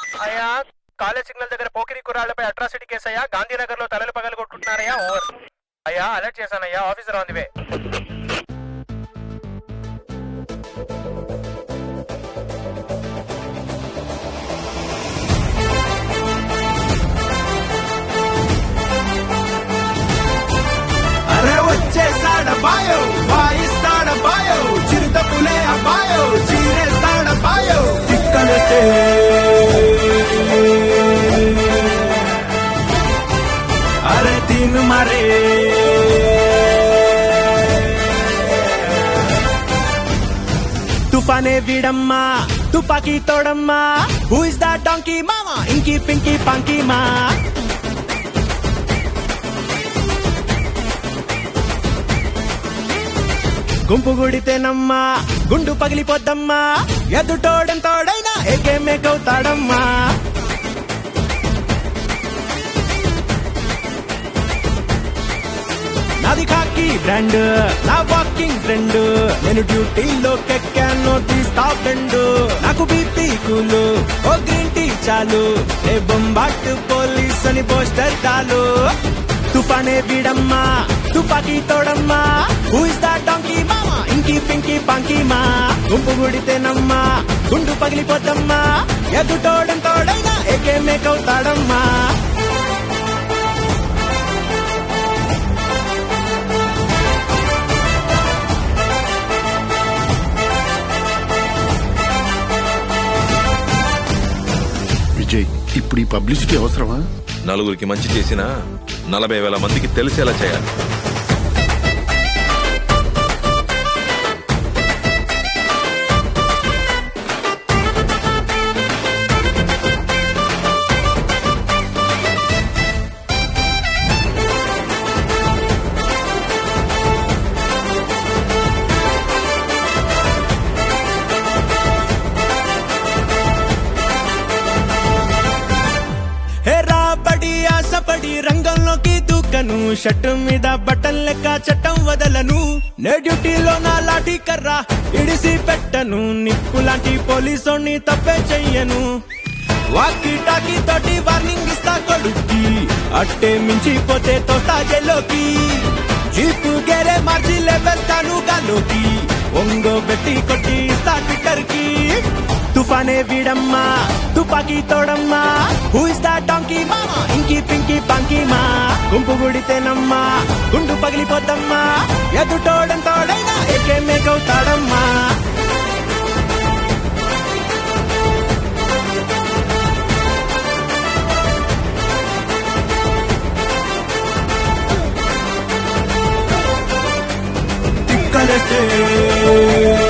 అయ్యా college signal దగ్గర Pokiri కుర్రాళ్లపై atrocity case అయ్యా గాంధీనగర్ లో తలలు పగలు కొట్టుకుంటున్నారయ్యా ఓవర్ అయ్యా అలర్ట్ చేశానయ్యా ఆఫీసర్ ఆన్ ది వే అరే వచ్చేసాడ బాయో వాయిస్తాడ బాయో చిరుత పులే అబ్బాయో చీరేస్తాడ బాయో తిక్కలేస్తే అరే తిను మరే తుఫానే వీడమ్మా తుపాకీ తోడమ్మా హూ ఇస్ దా డాంకీ మామా ఇంకీ పింకీ పాంకీ మా గుంపు గుడితేనమ్మా గుండు పగిలిపోద్దమ్మా ఎదుటోడెంతోడైనా ఏకే మేకవుతాడమ్మా నాది కాకి బ్రాండ్ నా వాకింగ్ ట్రెండ్ నేను డ్యూటీలో కెక్కాను తీస్తా ఫ్రెండ్ నాకు బీపీ కూలు ఓ గ్రీన్ టీ చాలు ఏ బొంబాట్ పోలీస్ అని పోస్టర్ చాలు తుఫానే వీడమ్మా తుపాకీ తోడమ్మా హూ ఇస్ దా డాంకీ మామా ఇంకీ పింకీ పాంకీ మా గుంపు గుడితేనమ్మా గుండు పగిలిపోద్దమ్మా ఎదుటోడెంతోడైనా ఏకే మేకవుతాడమ్మా విజయ్ ఇప్పుడు ఈ పబ్లిసిటీ అవసరమా నలుగురికి మంచి చేసినా నలభై వేల మందికి తెలిసేలా చేయాలి హే రాబడి ఆశపడి రంగంలోకి దూకను షట్టు మీద బట్టన్ లెక్క చట్టం వదలను నే డ్యూటీలో నా లాఠీ కర్ర ఇడిసి పెట్టను నిప్పు లాంటి పోలీసోని తప్పే చెయ్యను వాకి టాకీ తోటి వార్నింగ్ ఇస్తా కొడుక్కి అట్టే మించిపోతే తోస్తా జైల్లోకి జీపు గేరే మార్చి లేపేస్తాను గాలోకి ఒంగో పెట్టి కొట్టి ఇస్తా ట్విట్టర్ కి తుఫానే వీడమ్మా తుపాకీ తోడమ్మా హూ ఇస్ దా డాంకీ మామా ఇంకీ పింకీ పాంకీ మా గుంపు గుడితేనమ్మా గుండు పగిలిపోద్దమ్మా ఎదుటోడంతోడైనా ఏకే మేకవుతాడమ్మా తిక్కలేస్తే